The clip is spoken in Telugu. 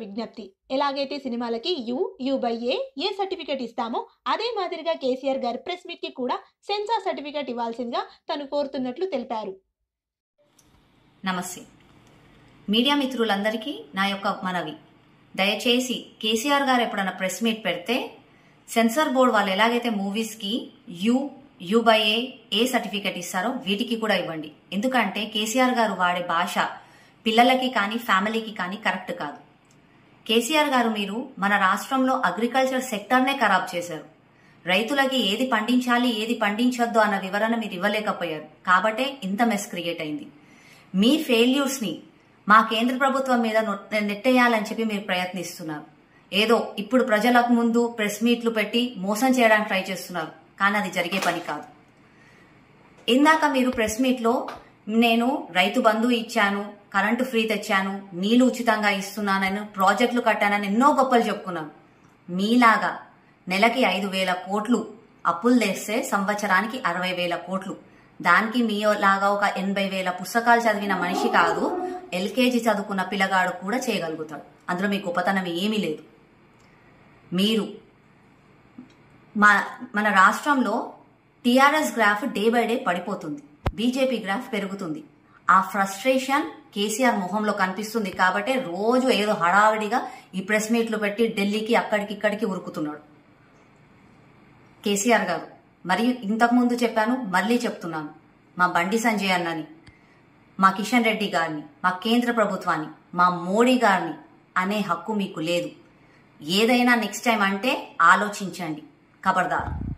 విజ్ఞప్తి ఎలాగైతే సినిమాలకి U U by A A certificate ఇస్తామో అదే మాదిరిగా కేసీఆర్ గారి ప్రెస్ మీట్ కి కూడా సెన్సార్ సర్టిఫికేట్ ఇవ్వాల్సిందిగా తను కోరుతున్నట్లు తెలిపారు నమస్తే మీడియా మిత్రులందరికీ నా యొక్క మనవి దయచేసి కేసీఆర్ గారు ఎప్పుడైనా ప్రెస్ మీట్ పెడితే సెన్సార్ బోర్డు వాళ్ళు ఎలాగైతే మూవీస్కి U U by A A certificate ఇస్తారో వీటికి కూడా ఇవ్వండి ఎందుకంటే కేసీఆర్ గారు వాడే భాష పిల్లలకి కానీ ఫ్యామిలీకి కానీ కరెక్ట్ కాదు కేసీఆర్ గారు మీరు మన రాష్ట్రంలో అగ్రికల్చర్ సెక్టర్నే ఖరాబ్ చేశారు రైతులకి ఏది పండించాలి ఏది పండించొద్దు అన్న వివరణ మీరు ఇవ్వలేకపోయారు కాబట్టే ఇంత మెస్ క్రియేట్ అయింది మీ ఫెయిల్యూర్స్ ని మా కేంద్ర ప్రభుత్వం మీద నొ- నెట్టేయాలని చెప్పి మీరు ప్రయత్నిస్తున్నారు ఏదో ఇప్పుడు ప్రజలకు ముందు ప్రెస్ మీట్లు పెట్టి మోసం చేయడానికి ట్రై చేస్తున్నారు కానీ అది జరిగే పని కాదు ఇందాక మీరు ప్రెస్ మీట్లో నేను రైతు బంధు ఇచ్చాను కరెంటు ఫ్రీ తెచ్చాను నీళ్లు ఉచితంగా ఇస్తున్నానని ప్రాజెక్టులు కట్టానని ఎన్నో గొప్పలు చెప్పుకున్నాను మీలాగా నెలకి ఐదు వేల కోట్లు అప్పులు తెస్తే సంవత్సరానికి అరవై వేల కోట్లు దానికి మీ లాగా ఒక ఎనభై వేల పుస్తకాలు చదివిన మనిషి కాదు ఎల్కేజీ చదువుకున్న పిల్లగాడు కూడా చేయగలుగుతాడు అందులో మీ గొప్పతనం ఏమీ లేదు మీరు మా మన రాష్ట్రంలో TRS graph day by day పడిపోతుంది బీజేపీ గ్రాఫ్ పెరుగుతుంది ఆ ఫ్రస్ట్రేషన్ కేసీఆర్ మొహంలో కనిపిస్తుంది కాబట్టి రోజు ఏదో హడావిడిగా ఈ ప్రెస్ మీట్లు పెట్టి ఢిల్లీకి అక్కడికి ఇక్కడికి ఉరుకుతున్నాడు కేసీఆర్ గారు మరియు ఇంతకుముందు చెప్పాను మళ్ళీ చెప్తున్నాను మా బండి సంజయ్ అన్నని మా కిషన్ రెడ్డి గారిని మా కేంద్ర ప్రభుత్వాన్ని మా మోడీ గారిని అనే హక్కు మీకు లేదు ఏదైనా నెక్స్ట్ టైం అంటే ఆలోచించండి ఖబర్దార్